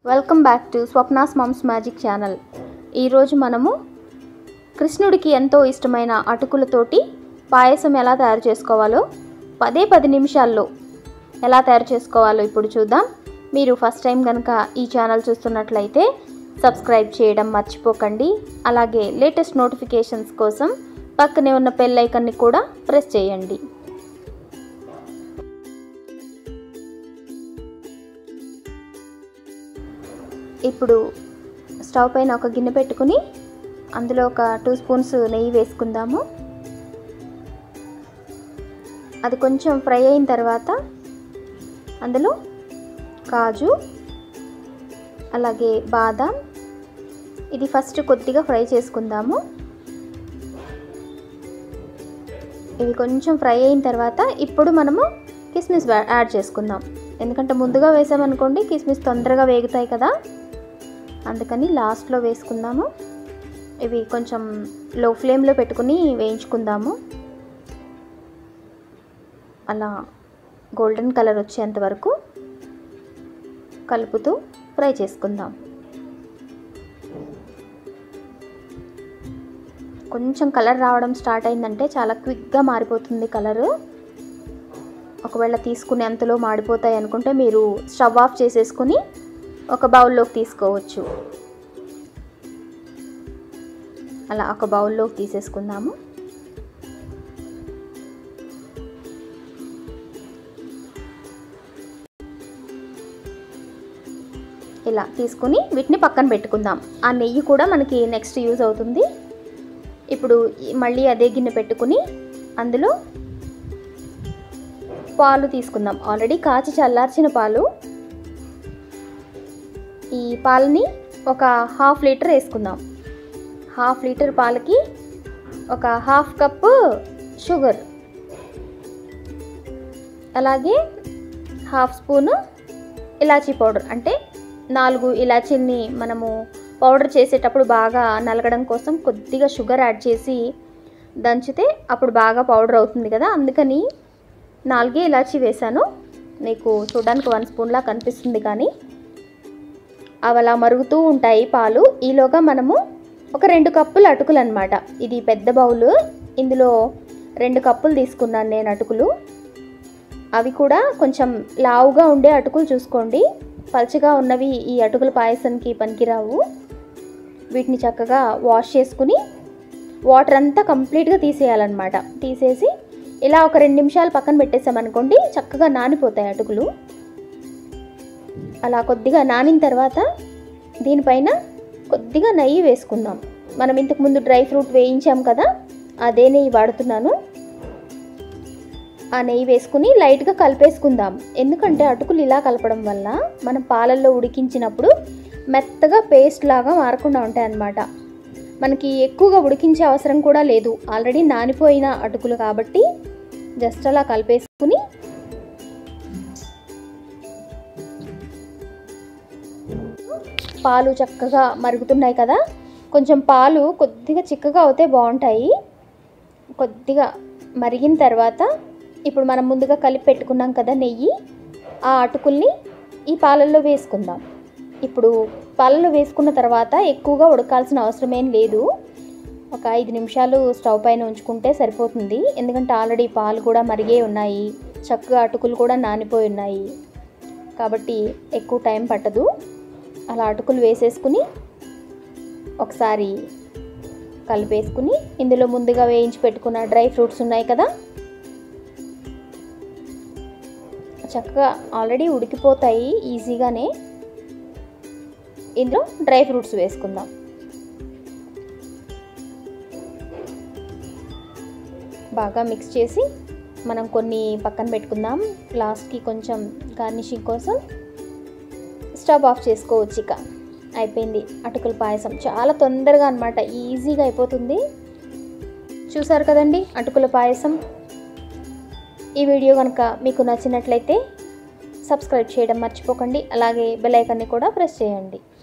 welcome back to Swapna's moms magic channel ఈరోజు మనము కృష్ణుడికి ఎంతో ఇష్టమైన అటుకులతోటి పాయసం ఎలా తయారు చేసుకోవాలో పదే పది నిమిషాల్లో ఎలా తయారు చేసుకోవాలో ఇప్పుడు చూద్దాం మీరు ఫస్ట్ టైం కనుక ఈ ఛానల్ చూస్తున్నట్లయితే సబ్స్క్రైబ్ చేయడం మర్చిపోకండి అలాగే లేటెస్ట్ నోటిఫికేషన్స్ కోసం పక్కనే ఉన్న బెల్ ఐకన్ని కూడా ప్రెస్ చేయండి ఇప్పుడు స్టవ్ పైన ఒక గిన్నె పెట్టుకుని అందులో ఒక టూ స్పూన్స్ నెయ్యి వేసుకుందాము అది కొంచెం ఫ్రై అయిన తర్వాత అందులో కాజు అలాగే బాదాం ఇది ఫస్ట్ కొద్దిగా ఫ్రై చేసుకుందాము ఇవి కొంచెం ఫ్రై అయిన తర్వాత ఇప్పుడు మనము కిస్మిస్ యాడ్ చేసుకుందాం ఎందుకంటే ముందుగా వేసామనుకోండి కిస్మిస్ తొందరగా వేగుతాయి కదా అందుకని లాస్ట్లో వేసుకుందాము ఇవి కొంచెం లో ఫ్లేమ్లో పెట్టుకుని వేయించుకుందాము అలా గోల్డెన్ కలర్ వచ్చేంత వరకు కలుపుతూ ఫ్రై చేసుకుందాం కొంచెం కలర్ రావడం స్టార్ట్ అయిందంటే చాలా క్విక్గా మారిపోతుంది కలరు ఒకవేళ తీసుకునే అంతలో మాడిపోతాయి అనుకుంటే మీరు స్టవ్ ఆఫ్ చేసేసుకుని ఒక బౌల్లోకి తీసుకోవచ్చు అలా ఒక బౌల్లోకి తీసేసుకుందాము ఇలా తీసుకుని వీటిని పక్కన పెట్టుకుందాం ఆ నెయ్యి కూడా మనకి నెక్స్ట్ యూజ్ అవుతుంది ఇప్పుడు మళ్ళీ అదే గిన్నె పెట్టుకుని అందులో పాలు తీసుకుందాం ఆల్రెడీ కాచి చల్లార్చిన పాలు ఈ పాలని ఒక హాఫ్ లీటర్ వేసుకుందాం హాఫ్ లీటర్ పాలకి ఒక హాఫ్ కప్పు షుగర్ అలాగే హాఫ్ స్పూను ఇలాచీ పౌడర్ అంటే నాలుగు ఇలాచీల్ని మనము పౌడర్ చేసేటప్పుడు బాగా నలగడం కోసం కొద్దిగా షుగర్ యాడ్ చేసి దంచితే అప్పుడు బాగా పౌడర్ అవుతుంది కదా అందుకని నాలుగే ఇలాచీ వేశాను మీకు చూడడానికి వన్ స్పూన్లా కనిపిస్తుంది కానీ అవి అలా మరుగుతూ ఉంటాయి పాలు ఈలోగా మనము ఒక రెండు కప్పులు అటుకులు అనమాట ఇది పెద్ద బౌలు ఇందులో రెండు కప్పులు తీసుకున్నాను నేను అటుకులు అవి కూడా కొంచెం లావుగా ఉండే అటుకులు చూసుకోండి పలుచగా ఉన్నవి ఈ అటుకుల పాయసానికి పనికిరావు వీటిని చక్కగా వాష్ చేసుకుని వాటర్ అంతా కంప్లీట్గా తీసేయాలన్నమాట తీసేసి ఇలా ఒక రెండు నిమిషాలు పక్కన పెట్టేసామనుకోండి చక్కగా నానిపోతాయి అటుకులు అలా కొద్దిగా నానిన తర్వాత దీనిపైన కొద్దిగా నెయ్యి వేసుకుందాం మనం ఇంతకుముందు డ్రై ఫ్రూట్ వేయించాం కదా అదే నెయ్యి వాడుతున్నాను ఆ నెయ్యి వేసుకుని లైట్గా కలిపేసుకుందాం ఎందుకంటే అటుకులు ఇలా కలపడం వల్ల మనం పాలల్లో ఉడికించినప్పుడు మెత్తగా పేస్ట్ లాగా మారకుండా ఉంటాయి అన్నమాట మనకి ఎక్కువగా ఉడికించే అవసరం కూడా లేదు ఆల్రెడీ నానిపోయిన అటుకులు కాబట్టి జస్ట్ అలా కలిపేసుకుని పాలు చక్కగా మరుగుతున్నాయి కదా కొంచెం పాలు కొద్దిగా చిక్కగా అవుతే బాగుంటాయి కొద్దిగా మరిగిన తర్వాత ఇప్పుడు మనం ముందుగా కలిపి పెట్టుకున్నాం కదా నెయ్యి ఆ అటుకుల్ని ఈ పాలల్లో వేసుకుందాం ఇప్పుడు పాలలో వేసుకున్న తర్వాత ఎక్కువగా ఉడకాల్సిన అవసరం ఏం లేదు ఒక ఐదు నిమిషాలు స్టవ్ పైన ఉంచుకుంటే సరిపోతుంది ఎందుకంటే ఆల్రెడీ పాలు కూడా మరిగే ఉన్నాయి చక్కగా అటుకులు కూడా నానిపోయి ఉన్నాయి కాబట్టి ఎక్కువ టైం పట్టదు అలా అటుకులు వేసేసుకుని ఒకసారి కలిపేసుకుని ఇందులో ముందుగా వేయించి పెట్టుకున్న డ్రై ఫ్రూట్స్ ఉన్నాయి కదా చక్కగా ఆల్రెడీ ఉడికిపోతాయి ఈజీగానే ఇందులో డ్రై ఫ్రూట్స్ వేసుకుందాం బాగా మిక్స్ చేసి మనం కొన్ని పక్కన పెట్టుకుందాం లాస్ట్కి కొంచెం గార్నిషింగ్ కోసం స్టవ్ ఆఫ్ చేసుకోవచ్చు ఇక అయిపోయింది అటుకుల పాయసం చాలా తొందరగా అనమాట ఈజీగా అయిపోతుంది చూసారు కదండి అటుకుల పాయసం ఈ వీడియో కనుక మీకు నచ్చినట్లయితే సబ్స్క్రైబ్ చేయడం మర్చిపోకండి అలాగే బెల్ ఐకాన్ని కూడా ప్రెస్ చేయండి